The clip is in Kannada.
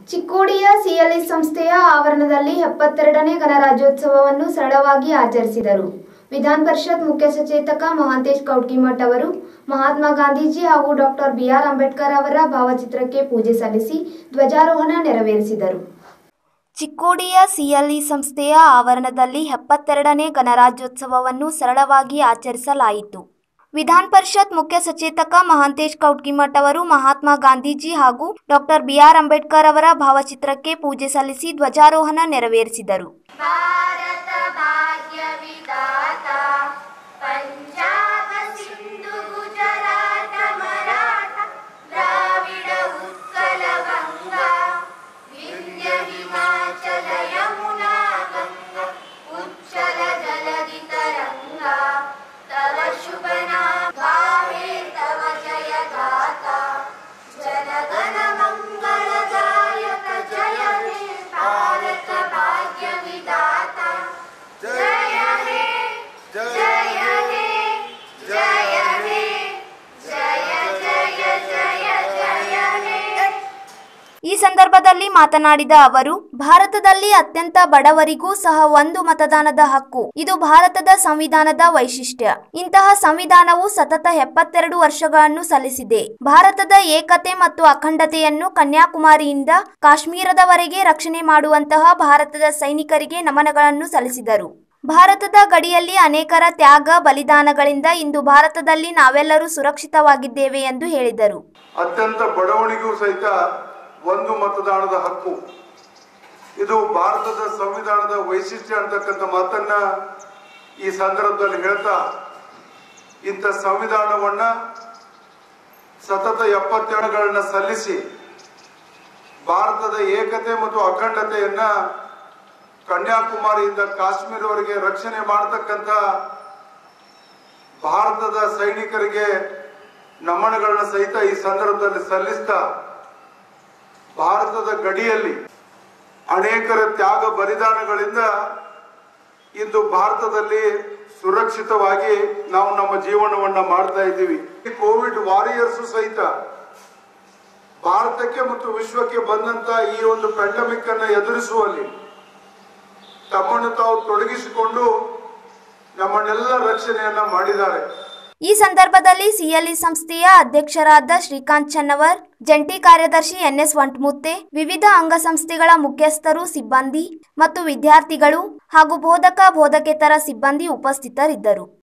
ಚಿಕ್ಕೋಡಿಯ ಸಿಎಲ್ಇ ಸಂಸ್ಥೆಯ ಆವರಣದಲ್ಲಿ ಎಪ್ಪತ್ತೆರಡನೇ ಗಣರಾಜ್ಯೋತ್ಸವವನ್ನು ಸರಳವಾಗಿ ಆಚರಿಸಿದರು ವಿಧಾನ ಪರಿಷತ್ ಮುಖ್ಯ ಸಚೇತಕ ಮಹಾಂತೇಶ್ ಕೌಟ್ಕಿಮಠ್ ಅವರು ಮಹಾತ್ಮ ಗಾಂಧೀಜಿ ಹಾಗೂ ಡಾಕ್ಟರ್ ಬಿಆರ್ ಅಂಬೇಡ್ಕರ್ ಅವರ ಭಾವಚಿತ್ರಕ್ಕೆ ಪೂಜೆ ಸಲ್ಲಿಸಿ ಧ್ವಜಾರೋಹಣ ನೆರವೇರಿಸಿದರು ಚಿಕ್ಕೋಡಿಯ ಸಿಎಲ್ಇ ಸಂಸ್ಥೆಯ ಆವರಣದಲ್ಲಿ ಎಪ್ಪತ್ತೆರಡನೇ ಗಣರಾಜ್ಯೋತ್ಸವವನ್ನು ಸರಳವಾಗಿ ಆಚರಿಸಲಾಯಿತು ವಿಧಾನ ಪರಿಷತ್ ಮುಖ್ಯ ಸಚೇತಕ ಮಹಾಂತೇಶ್ ಕೌಟ್ಕಿಮಠ್ ಅವರು ಮಹಾತ್ಮ ಗಾಂಧೀಜಿ ಹಾಗೂ ಡಾಕ್ಟರ್ ಬಿಆರ್ ಅಂಬೇಡ್ಕರ್ ಅವರ ಭಾವಚಿತ್ರಕ್ಕೆ ಪೂಜೆ ಸಲ್ಲಿಸಿ ಧ್ವಜಾರೋಹಣ ನೆರವೇರಿಸಿದರು ಭಾರತ ಭಾಗ್ಯ ವಿಧಾತ ಪಂಜಾಬ ಸಿಂಧು ಗುಜರಾಟ ಮರಾಠ ದ್ರಾವಿಡ ಉತ್ಕಲ ಬಂಗ ವಿಂಧ್ಯ ಹಿಮಾಚಲ ಯಮುನಾ ಗಂಗ ಉಚ್ಚಲ ಜಲಧಿ ತರಂಗ ತವ ಶುಭ ನಾಮ ಗಾಹೆ ತವ ಜಯ ಗಾತ ಜನಗಣ ಮಂಗಳದಾಯಕ ಜಯ ಹೇ ಭಾರತ ಭಾಗ್ಯ ವಿಧಾತ ಜಯ ಹೇ ಜಯ ಹೇ ಜಯ ಹೇ ಜಯ ಜಯ ಜಯ ಜಯ ಹೇ ಈ ಸಂದರ್ಭದಲ್ಲಿ ಮಾತನಾಡಿದ ಅವರು ಭಾರತದಲ್ಲಿ ಅತ್ಯಂತ ಬಡವರಿಗೂ ಸಹ ಒಂದು ಮತದಾನದ ಹಕ್ಕು ಇದು ಭಾರತದ ಸಂವಿಧಾನದ ವೈಶಿಷ್ಟ್ಯ ಇಂತಹ ಸಂವಿಧಾನವು ಸತತ ಎಪ್ಪತ್ತೆರಡು ವರ್ಷಗಳನ್ನು ಸಲ್ಲಿಸಿದೆ ಭಾರತದ ಏಕತೆ ಮತ್ತು ಅಖಂಡತೆಯನ್ನು ಕನ್ಯಾಕುಮಾರಿಯಿಂದ ಕಾಶ್ಮೀರದವರೆಗೆ ರಕ್ಷಣೆ ಮಾಡುವಂತಹ ಭಾರತದ ಸೈನಿಕರಿಗೆ ನಮನಗಳನ್ನು ಸಲ್ಲಿಸಿದರು ಭಾರತದ ಗಡಿಯಲ್ಲಿ ಅನೇಕರ ತ್ಯಾಗ ಬಲಿದಾನಗಳಿಂದ ಇಂದು ಭಾರತದಲ್ಲಿ ನಾವೆಲ್ಲರೂ ಸುರಕ್ಷಿತವಾಗಿದ್ದೇವೆ ಎಂದು ಹೇಳಿದರು ಅತ್ಯಂತ ಬಡವಣಿಗೂ ಸಹಿತ ಒಂದು ಮತದಾನದ ಹಕ್ಕು ಇದು ಭಾರತದ ಸಂವಿಧಾನದ ವೈಶಿಷ್ಟ್ಯ ಅಂತಕ್ಕಂಥ ಮಾತನ್ನ ಈ ಸಂದರ್ಭದಲ್ಲಿ ಹೇಳ್ತಾ ಇಂಥ ಸಂವಿಧಾನವನ್ನ ಸತತ ಎಪ್ಪತ್ತೆರಡುಗಳನ್ನ ಸಲ್ಲಿಸಿ ಭಾರತದ ಏಕತೆ ಮತ್ತು ಅಖಂಡತೆಯನ್ನ ಕನ್ಯಾಕುಮಾರಿಯಿಂದ ಕಾಶ್ಮೀರವರೆಗೆ ರಕ್ಷಣೆ ಮಾಡತಕ್ಕಂಥ ಭಾರತದ ಸೈನಿಕರಿಗೆ ನಮನಗಳನ್ನ ಸಹಿತ ಈ ಸಂದರ್ಭದಲ್ಲಿ ಸಲ್ಲಿಸ್ತಾ ಭಾರತದ ಗಡಿಯಲ್ಲಿ ಅನೇಕರ ತ್ಯಾಗ ಬಲಿದಾನಗಳಿಂದ ಇಂದು ಭಾರತದಲ್ಲಿ ಸುರಕ್ಷಿತವಾಗಿ ನಾವು ನಮ್ಮ ಜೀವನವನ್ನ ಮಾಡ್ತಾ ಇದ್ದೀವಿ ಈ ಕೋವಿಡ್ ವಾರಿಯರ್ಸ್ ಸಹಿತ ಭಾರತಕ್ಕೆ ಮತ್ತು ವಿಶ್ವಕ್ಕೆ ಬಂದಂತ ಈ ಒಂದು ಪ್ಯಾಂಡಮಿಕ್ ಅನ್ನ ಎದುರಿಸುವಲ್ಲಿ ತಮ್ಮನ್ನು ತಾವು ತೊಡಗಿಸಿಕೊಂಡು ನಮ್ಮನ್ನೆಲ್ಲ ರಕ್ಷಣೆಯನ್ನ ಮಾಡಿದ್ದಾರೆ ಈ ಸಂದರ್ಭದಲ್ಲಿ ಸಿಎಲ್ಇ ಸಂಸ್ಥೆಯ ಅಧ್ಯಕ್ಷರಾದ ಶ್ರೀಕಾಂತ್ ಚನ್ನವರ್ ಜಂಟಿ ಕಾರ್ಯದರ್ಶಿ ಎನ್ಎಸ್ ವಂಟಮುತ್ತೆ ವಿವಿಧ ಅಂಗಸಂಸ್ಥೆಗಳ ಮುಖ್ಯಸ್ಥರು ಸಿಬ್ಬಂದಿ ಮತ್ತು ವಿದ್ಯಾರ್ಥಿಗಳು ಹಾಗೂ ಬೋಧಕ ಬೋಧಕೇತರ ಸಿಬ್ಬಂದಿ ಉಪಸ್ಥಿತರಿದ್ದರು